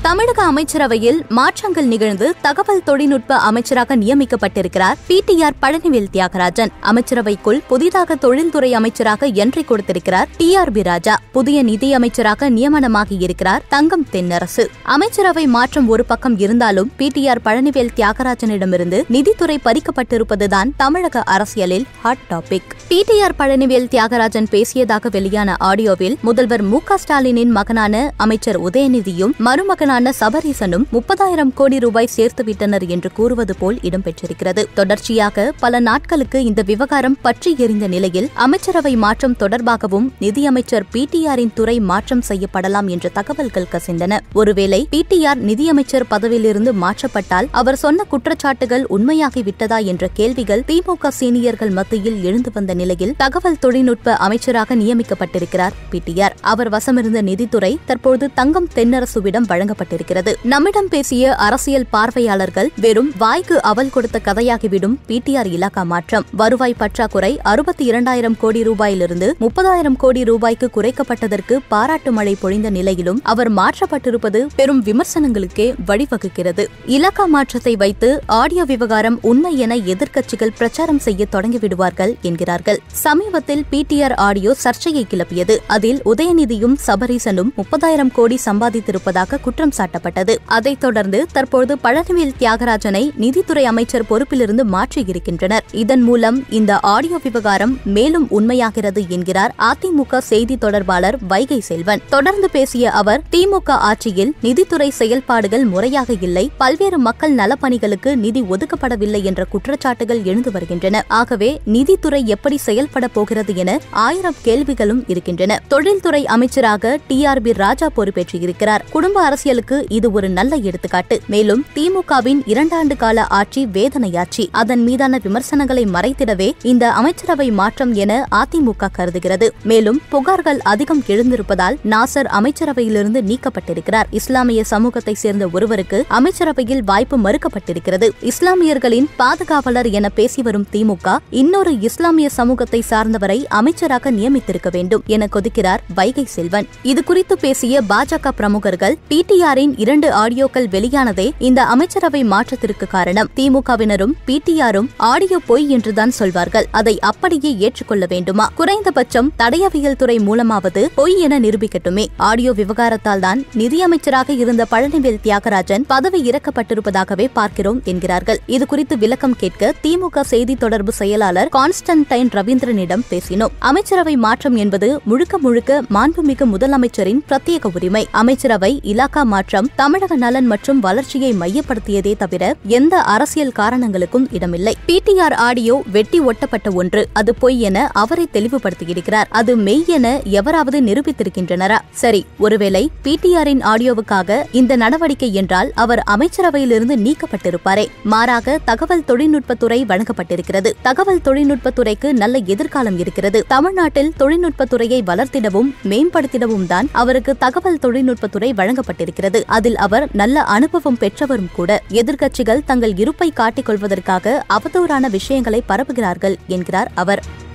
தமிழக அமைச்சரவையில் மாற்றங்கள் நிகழ்ந்து தகவல் தொழில்நுட்ப அமைச்சராக நியமிக்கப்பட்டிருக்கிறார் பிடிஆர் பழனிவேல் தியாகராஜன் அமைச்சரவைக்குள் புதிதாக தொழில்துறை அமைச்சராக என்ட்ரி கொடுத்திருக்கிறார் டிஆர்பி ராஜா புதிய நிதி அமைச்சராக நியமனமாகி இருக்கிறார் தங்கம் தென்னரசு அமைச்சரவை மாற்றம் ஒரு பக்கம் இருந்தாலும் பிடிஆர் பழனிவேல் தியாகராஜனிடமிருந்து நிதித்துறை பறிக்கப்பட்டிருப்பதுதான் தமிழக அரசியலில் hot topic PTR Palanivel Thiagarajan பேசியதாக வெளியான ஆடியோவில் முதல்வர் மு க ஸ்டாலினின் மகனான அமைச்சர் உதயநிதியும் மருமகனான சபரீசனும் முப்பதாயிரம் கோடி ரூபாய் சேர்த்துவிட்டனர் என்று கூறுவது போல் இடம்பெற்றிருக்கிறது தொடர்ச்சியாக பல நாட்களுக்கு இந்த விவகாரம் பற்றி எரிந்த நிலையில் அமைச்சரவை மாற்றம் தொடர்பாகவும் நிதியமைச்சர் பிடிஆரின் துறை மாற்றம் செய்யப்படலாம் என்ற தகவல்கள் கசிந்தன ஒருவேளை பிடிஆர் நிதியமைச்சர் பதவியிலிருந்து மாற்றப்பட்டால் அவர் சொன்ன குற்றச்சாட்டுகள் உண்மையாகிவிட்டதா என்ற கேள்விகள் திமுக சீனியர்கள் மத்தியில் எழுந்து வந்த நிலையில் தகவல் தொழில்நுட்ப அமைச்சராக நியமிக்கப்பட்டிருக்கிறார் பிடிஆர் அவர் வசமிருந்த நிதித்துறை தற்போது தங்கம் தென்னரசுவிடம் வழங்கப்பட்டிருக்கிறது நம்மிடம் பேசிய அரசியல் பார்வையாளர்கள் வெறும் வாய்க்கு அவல் கொடுத்த கதையாகிவிடும் பிடிஆர் இலாகா மாற்றம் வருவாய் பற்றாக்குறை அறுபத்தி இரண்டாயிரம் கோடி ரூபாயிலிருந்து முப்பதாயிரம் கோடி ரூபாய்க்கு குறைக்கப்பட்டதற்கு பாராட்டு மழை பொழிந்த நிலையிலும் அவர் மாற்றப்பட்டிருப்பது பெரும் விமர்சனங்களுக்கே வழிவகுக்கிறது இலாகா மாற்றத்தை வைத்து ஆடியோ விவகாரம் உண்மை என எதிர்க்கட்சிகள் பிரச்சாரம் செய்ய தொடங்கிவிடுவார்கள் என்கிறார்கள் சமீபத்தில் பிடிஆர் ஆடியோ சர்ச்சையை கிளப்பியது அதில் உதயநிதியும் சபரீசனும் முப்பதாயிரம் கோடி சம்பாதித்திருப்பதாக குற்றம் சாட்டப்பட்டது அதைத் தொடர்ந்து தற்போது பழனிவேல் தியாகராஜனை நிதித்துறை அமைச்சர் பொறுப்பிலிருந்து மாற்றியிருக்கின்றனர் இதன் மூலம் இந்த ஆடியோ விவகாரம் மேலும் உண்மையாகிறது என்கிறார் அதிமுக செய்தி தொடர்பாளர் வைகை செல்வன் தொடர்ந்து பேசிய அவர் திமுக ஆட்சியில் நிதித்துறை செயல்பாடுகள் முறையாக இல்லை பல்வேறு மக்கள் நலப்பணிகளுக்கு நிதி ஒதுக்கப்படவில்லை என்ற குற்றச்சாட்டுகள் எழுந்து வருகின்றன ஆகவே நிதித்துறை எப்படி செயல்பட போகிறது என ஆயிரம் கேள்விகளும் இருக்கின்றன தொழில்துறை அமைச்சராக டிஆர்பி ராஜா பொறுப்பேற்றிருக்கிறார் குடும்ப அரசியலுக்கு இது ஒரு நல்ல எடுத்துக்காட்டு மேலும் திமுகவின் இரண்டாண்டு கால ஆட்சி வேதனையாட்சி அதன் மீதான விமர்சனங்களை மறைத்திடவே இந்த அமைச்சரவை மாற்றம் என அதிமுக கருதுகிறது மேலும் புகார்கள் அதிகம் எழுந்திருப்பதால் நாசர் அமைச்சரவையிலிருந்து நீக்கப்பட்டிருக்கிறார் இஸ்லாமிய சமூகத்தை சேர்ந்த ஒருவருக்கு அமைச்சரவையில் வாய்ப்பு மறுக்கப்பட்டிருக்கிறது இஸ்லாமியர்களின் பாதுகாவலர் என பேசி வரும் திமுக இன்னொரு இஸ்லாமிய சமூகத்தை சார்ந்தவரை அமைச்சராக நியமித்திருக்க வேண்டும் என கொதிக்கிறார் வைகை செல்வன் இது குறித்து பேசிய பாஜக பிரமுகர்கள் பிடிஆரின் இரண்டு ஆடியோக்கள் வெளியானதே இந்த அமைச்சரவை மாற்றத்திற்கு காரணம் திமுகவினரும் பிடிஆரும் ஆடியோ பொய் என்றுதான் சொல்வார்கள் அதை அப்படியே ஏற்றுக்கொள்ள வேண்டுமா குறைந்தபட்சம் தடயவியல் துறை மூலமாவது பொய் என நிரூபிக்கட்டுமே ஆடியோ விவகாரத்தால் தான் நிதியமைச்சராக இருந்த பழனிவேல் தியாகராஜன் பதவி இறக்கப்பட்டிருப்பதாகவே பார்க்கிறோம் என்கிறார்கள் இது குறித்து விளக்கம் கேட்க திமுக செய்தி தொடர்பு செயலாளர் கான்ஸ்டன்டைன் ரவீந்திரனிடம் பேசினோம் அமைச்சரவை மாற்றம் என்பது முழுக்க முழுக்க மாண்புமிகு முதலமைச்சரின் பிரத்யேக உரிமை அமைச்சரவை இலாகா மாற்றம் தமிழக நலன் மற்றும் வளர்ச்சியை மையப்படுத்தியதே தவிர எந்த அரசியல் காரணங்களுக்கும் இடமில்லை பிடிஆர் ஆடியோ வெட்டி ஒட்டப்பட்ட ஒன்று அது பொய் என அவரை தெளிவுபடுத்தியிருக்கிறார் அது மெய் என எவராவது நிரூபித்திருக்கின்றனரா சரி ஒருவேளை பிடிஆரின் ஆடியோவுக்காக இந்த நடவடிக்கை என்றால் அவர் அமைச்சரவையிலிருந்து நீக்கப்பட்டிருப்பாரே மாறாக தகவல் தொழில்நுட்பத்துறை வழங்கப்பட்டிருக்கிறது தகவல் தொழில்நுட்பத்துறைக்கு நல்ல எதிர்காலம் இருக்கிறது தமிழ்நாட்டில் தொழில்நுட்பத்துறையை வளர்த்திடவும் மேம்படுத்திடவும் தான் அவருக்கு தகவல் தொழில்நுட்பத்துறை வழங்கப்பட்டிருக்கிறது அதில் அவர் நல்ல அனுபவம் பெற்றவரும் கூட எதிர்க்கட்சிகள் தங்கள் இருப்பை காட்டிக் கொள்வதற்காக அவதூறான விஷயங்களை பரப்புகிறார்கள் என்கிறார் அவர்